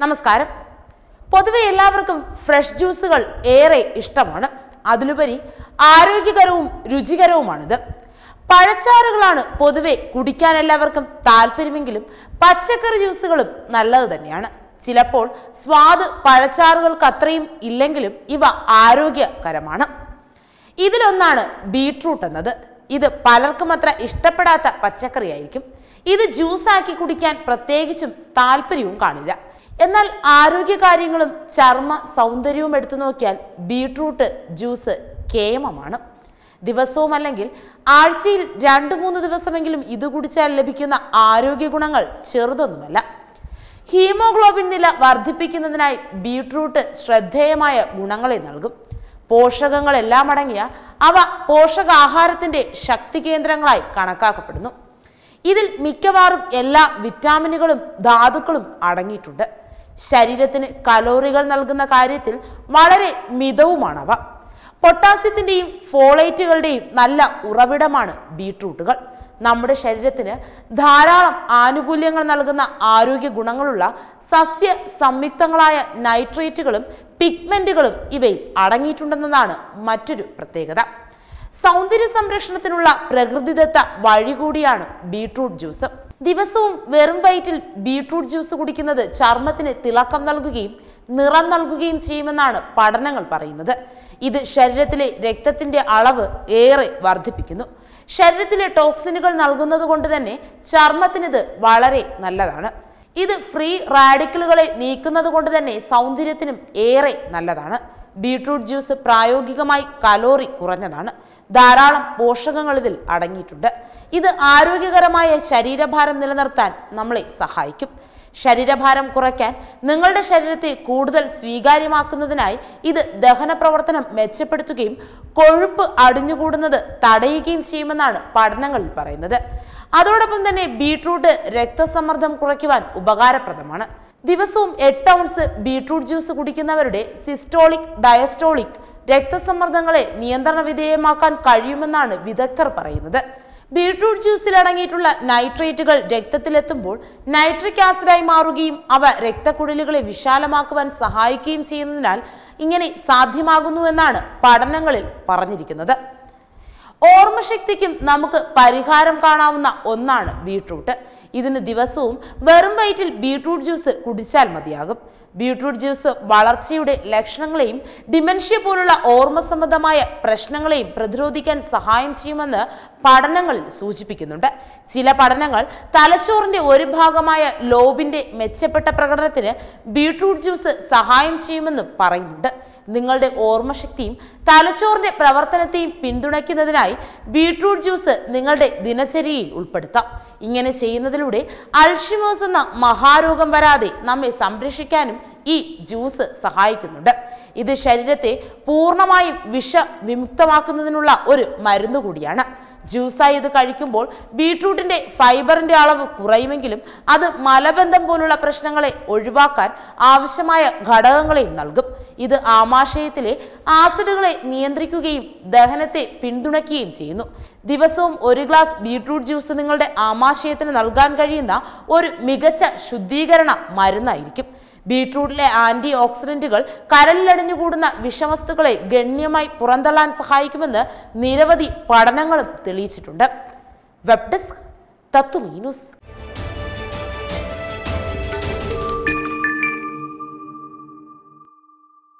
നമസ്കാരം പൊതുവെ എല്ലാവർക്കും ഫ്രഷ് ജ്യൂസുകൾ ഏറെ ഇഷ്ടമാണ് അതിലുപരി ആരോഗ്യകരവും രുചികരവുമാണിത് പഴച്ചാറുകളാണ് പൊതുവെ കുടിക്കാൻ എല്ലാവർക്കും താല്പര്യമെങ്കിലും പച്ചക്കറി ജ്യൂസുകളും നല്ലത് തന്നെയാണ് ചിലപ്പോൾ സ്വാദ് പഴച്ചാറുകൾക്ക് അത്രയും ഇല്ലെങ്കിലും ഇവ ആരോഗ്യകരമാണ് ഇതിലൊന്നാണ് ബീട്രൂട്ട് എന്നത് ഇത് പലർക്കും അത്ര ഇഷ്ടപ്പെടാത്ത പച്ചക്കറിയായിരിക്കും ഇത് ജ്യൂസാക്കി കുടിക്കാൻ പ്രത്യേകിച്ചും താല്പര്യവും കാണില്ല എന്നാൽ ആരോഗ്യകാര്യങ്ങളും ചർമ്മ സൗന്ദര്യവും എടുത്തു നോക്കിയാൽ ബീട്രൂട്ട് ജ്യൂസ് കേമമാണ് ദിവസവും അല്ലെങ്കിൽ ആഴ്ചയിൽ രണ്ടു മൂന്ന് ദിവസമെങ്കിലും ഇത് കുടിച്ചാൽ ലഭിക്കുന്ന ആരോഗ്യ ഗുണങ്ങൾ ചെറുതൊന്നുമല്ല ഹീമോഗ്ലോബിൻ നില വർദ്ധിപ്പിക്കുന്നതിനായി ബീട്രൂട്ട് ശ്രദ്ധേയമായ ഗുണങ്ങളെ നൽകും പോഷകങ്ങളെല്ലാം അടങ്ങിയ അവ പോഷകാഹാരത്തിന്റെ ശക്തി കേന്ദ്രങ്ങളായി കണക്കാക്കപ്പെടുന്നു ഇതിൽ മിക്കവാറും എല്ലാ വിറ്റാമിനുകളും ധാതുക്കളും അടങ്ങിയിട്ടുണ്ട് ശരീരത്തിന് കലോറികൾ നൽകുന്ന കാര്യത്തിൽ വളരെ മിതവുമാണവ പൊട്ടാസ്യത്തിന്റെയും ഫോളേറ്റുകളുടെയും നല്ല ഉറവിടമാണ് ബീട്രൂട്ടുകൾ നമ്മുടെ ശരീരത്തിന് ധാരാളം ആനുകൂല്യങ്ങൾ നൽകുന്ന ആരോഗ്യ ഗുണങ്ങളുള്ള സസ്യ സംയുക്തങ്ങളായ നൈട്രേറ്റുകളും പിഗ്മെന്റുകളും ഇവയിൽ അടങ്ങിയിട്ടുണ്ടെന്നതാണ് മറ്റൊരു പ്രത്യേകത സൗന്ദര്യ സംരക്ഷണത്തിനുള്ള പ്രകൃതിദത്ത വഴി കൂടിയാണ് ബീട്രൂട്ട് ജ്യൂസ് ദിവസവും വെറും വയറ്റിൽ ബീട്രൂട്ട് ജ്യൂസ് കുടിക്കുന്നത് ചർമ്മത്തിന് തിളക്കം നൽകുകയും നിറം നൽകുകയും ചെയ്യുമെന്നാണ് പഠനങ്ങൾ പറയുന്നത് ഇത് ശരീരത്തിലെ രക്തത്തിന്റെ അളവ് ഏറെ വർദ്ധിപ്പിക്കുന്നു ശരീരത്തിലെ ടോക്സിനുകൾ നൽകുന്നത് കൊണ്ട് തന്നെ ചർമ്മത്തിനിത് വളരെ നല്ലതാണ് ഇത് ഫ്രീ റാഡിക്കലുകളെ നീക്കുന്നത് കൊണ്ട് തന്നെ സൗന്ദര്യത്തിനും ഏറെ നല്ലതാണ് ബീട്രൂട്ട് ജ്യൂസ് പ്രായോഗികമായി കലോറി കുറഞ്ഞതാണ് ധാരാളം പോഷകങ്ങൾ ഇതിൽ അടങ്ങിയിട്ടുണ്ട് ഇത് ആരോഗ്യകരമായ ശരീരഭാരം നിലനിർത്താൻ നമ്മളെ സഹായിക്കും ശരീരഭാരം കുറയ്ക്കാൻ നിങ്ങളുടെ ശരീരത്തെ കൂടുതൽ സ്വീകാര്യമാക്കുന്നതിനായി ഇത് ദഹന പ്രവർത്തനം മെച്ചപ്പെടുത്തുകയും കൊഴുപ്പ് അടിഞ്ഞുകൂടുന്നത് തടയുകയും ചെയ്യുമെന്നാണ് പഠനങ്ങളിൽ പറയുന്നത് അതോടൊപ്പം തന്നെ ബീട്രൂട്ട് രക്തസമ്മർദ്ദം കുറയ്ക്കുവാൻ ഉപകാരപ്രദമാണ് ദിവസവും എട്ട് ഔൺസ് ബീട്രൂട്ട് ജ്യൂസ് കുടിക്കുന്നവരുടെ സിസ്റ്റോളിക് ഡയസ്റ്റോളിക് രക്തസമ്മർദ്ദങ്ങളെ നിയന്ത്രണ വിധേയമാക്കാൻ കഴിയുമെന്നാണ് വിദഗ്ധർ പറയുന്നത് ബീട്രൂട്ട് ജ്യൂസിൽ അടങ്ങിയിട്ടുള്ള നൈട്രേറ്റുകൾ രക്തത്തിലെത്തുമ്പോൾ നൈട്രിക് ആസിഡായി മാറുകയും അവ രക്തക്കുഴലുകളെ വിശാലമാക്കുവാൻ സഹായിക്കുകയും ചെയ്യുന്നതിനാൽ ഇങ്ങനെ സാധ്യമാകുന്നുവെന്നാണ് പഠനങ്ങളിൽ പറഞ്ഞിരിക്കുന്നത് ഓർമ്മശക്തിക്കും നമുക്ക് പരിഹാരം കാണാവുന്ന ഒന്നാണ് ബീട്രൂട്ട് ഇതിന് ദിവസവും വെറും വയറ്റിൽ ബീട്രൂട്ട് ജ്യൂസ് കുടിച്ചാൽ മതിയാകും ബീട്രൂട്ട് ജ്യൂസ് വളർച്ചയുടെ ലക്ഷണങ്ങളെയും ഡിമെൻഷ്യ പോലുള്ള ഓർമ്മ സംബന്ധമായ പ്രശ്നങ്ങളെയും പ്രതിരോധിക്കാൻ സഹായം ചെയ്യുമെന്ന് പഠനങ്ങളിൽ സൂചിപ്പിക്കുന്നുണ്ട് ചില പഠനങ്ങൾ തലച്ചോറിന്റെ ഒരു ഭാഗമായ ലോബിന്റെ മെച്ചപ്പെട്ട പ്രകടനത്തിന് ബീട്രൂട്ട് ജ്യൂസ് സഹായം ചെയ്യുമെന്നും പറയുന്നുണ്ട് നിങ്ങളുടെ ഓർമ്മശക്തിയും തലച്ചോറിന്റെ പ്രവർത്തനത്തെയും പിന്തുണയ്ക്കുന്നതിനായി ബീട്രൂട്ട് ജ്യൂസ് നിങ്ങളുടെ ദിനചര്യയിൽ ഉൾപ്പെടുത്താം ഇങ്ങനെ ചെയ്യുന്നതിലൂടെ അൾഷിമേഴ്സ് എന്ന മഹാരോഗം വരാതെ നമ്മെ സംരക്ഷിക്കാനും ഈ ജ്യൂസ് സഹായിക്കുന്നുണ്ട് ഇത് ശരീരത്തെ പൂർണ്ണമായും വിഷ വിമുക്തമാക്കുന്നതിനുള്ള ഒരു മരുന്ന് കൂടിയാണ് ജ്യൂസായി ഇത് കഴിക്കുമ്പോൾ ബീട്രൂട്ടിന്റെ ഫൈബറിന്റെ അളവ് കുറയുമെങ്കിലും അത് മലബന്ധം പോലുള്ള പ്രശ്നങ്ങളെ ഒഴിവാക്കാൻ ആവശ്യമായ ഘടകങ്ങളെയും നൽകും ഇത് ആമാശയത്തിലെ ആസിഡുകളെ നിയന്ത്രിക്കുകയും ദഹനത്തെ പിന്തുണയ്ക്കുകയും ചെയ്യുന്നു ദിവസവും ഒരു ഗ്ലാസ് ബീട്രൂട്ട് ജ്യൂസ് നിങ്ങളുടെ ആമാശയത്തിന് നൽകാൻ കഴിയുന്ന ഒരു മികച്ച ശുദ്ധീകരണ മരുന്നായിരിക്കും ബീട്രൂട്ടിലെ ആന്റി ഓക്സിഡന്റുകൾ കരളിലടിഞ്ഞുകൂടുന്ന വിഷവസ്തുക്കളെ ഗണ്യമായി പുറന്തള്ളാൻ സഹായിക്കുമെന്ന് നിരവധി പഠനങ്ങളും തെളിയിച്ചിട്ടുണ്ട് വെബ് ഡെസ്ക് തത്വമീ ന്യൂസ്